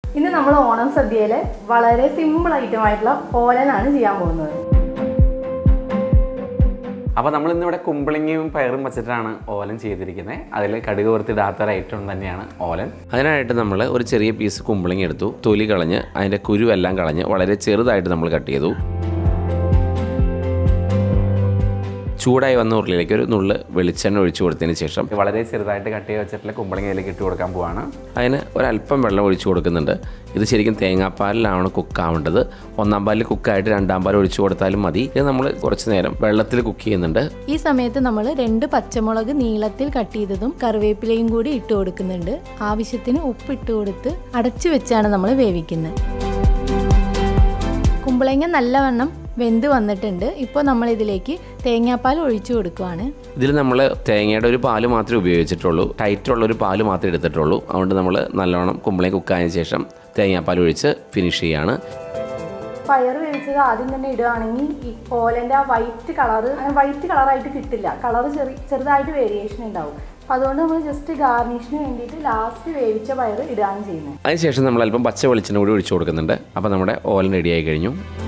ഇന്ന് നമ്മൾ ഓണം സദ്യയിലെ വളരെ സിമ്പിൾ ഐറ്റം ആയിട്ടുള്ള ഓലനാണ് ചെയ്യാൻ പോകുന്നത് അപ്പോൾ നമ്മൾ ഇന്നിവിടെ കുമ്പളങ്ങയും പയറും വെച്ചിട്ടാണ് ഓലൻ ചെയ്തിരിക്കുന്നത് അതിൽ കടുക് വറുത്തിടാത്ത ഒരു ഐറ്റം തന്നെയാണ് ഓലൻ അതിനായിട്ട് നമ്മൾ ഒരു ചെറിയ പീസ് കുമ്പളങ്ങ എടുത്തു തൊലി കളഞ്ഞ് അതിൻ്റെ കുരുവെല്ലാം കളഞ്ഞ് വളരെ ചെറുതായിട്ട് നമ്മൾ കട്ട് ചെയ്തു ചൂടായി വന്ന ഉരുളിയിലേക്ക് ഒരു നുള്ള് വെളിച്ചെണ്ണ ഒഴിച്ചു കൊടുത്തതിന് ശേഷം വളരെ ചെറുതായിട്ട് കട്ട് ചെയ്ത് വെച്ചിട്ടുള്ള കുമ്പളങ്ങ അതിലേക്ക് ഇട്ട് കൊടുക്കാൻ പോവാണ് അതിന് ഒരല്പം വെള്ളം ഒഴിച്ചു കൊടുക്കുന്നുണ്ട് ഇത് ശരിക്കും തേങ്ങാപ്പാലിലാണ് കുക്കാവേണ്ടത് ഒന്നാം പാലിൽ കുക്കായിട്ട് രണ്ടാം പാൽ ഒഴിച്ചു കൊടുത്താലും മതി ഇത് നമ്മൾ കുറച്ച് നേരം വെള്ളത്തിൽ കുക്ക് ചെയ്യുന്നുണ്ട് ഈ സമയത്ത് നമ്മൾ രണ്ട് പച്ചമുളക് നീളത്തിൽ കട്ട് ചെയ്തതും കറിവേപ്പിലയും കൂടി ഇട്ട് കൊടുക്കുന്നുണ്ട് ആവശ്യത്തിന് ഉപ്പ് ഇട്ട് കൊടുത്ത് അടച്ചു വെച്ചാണ് നമ്മൾ വേവിക്കുന്നത് കുമ്പളങ്ങ നല്ലവണ്ണം വെന്ത് വന്നിട്ടുണ്ട് ഇപ്പോൾ നമ്മൾ ഇതിലേക്ക് തേങ്ങാപ്പാൽ ഒഴിച്ചു കൊടുക്കുവാണ് ഇതിൽ നമ്മൾ തേങ്ങയുടെ ഒരു പാല് മാത്രമേ ഉപയോഗിച്ചിട്ടുള്ളൂ ടൈറ്റുള്ള ഒരു പാല് മാത്രമേ എടുത്തിട്ടുള്ളൂ അതുകൊണ്ട് നമ്മൾ നല്ലോണം കുമ്പളങ്ങ കുക്കായതിനു ശേഷം തേങ്ങാപ്പാൽ ഒഴിച്ച് ഫിനിഷ് ചെയ്യാണ് പയർ വേവിച്ചത് ആദ്യം തന്നെ ഇടുകയാണെങ്കിൽ ഈ ഓലൻ്റെ ആ വൈറ്റ് കളറ് അങ്ങനെ വൈറ്റ് കളറായിട്ട് കിട്ടില്ല കളർ ചെറിയ ചെറുതായിട്ട് വേരിയേഷൻ ഉണ്ടാവും അപ്പം അതുകൊണ്ട് നമ്മൾ ജസ്റ്റ് ഗാർണിഷിന് വേണ്ടിയിട്ട് ലാസ്റ്റ് വേവിച്ച പയർ ഇടുകയാണ് ചെയ്യുന്നത് അതിനുശേഷം നമ്മൾ അല്പം പച്ച വെളിച്ചെണ്ണ കൂടി ഒഴിച്ചു കൊടുക്കുന്നുണ്ട് അപ്പോൾ നമ്മുടെ ഓലൻ റെഡിയായി കഴിഞ്ഞു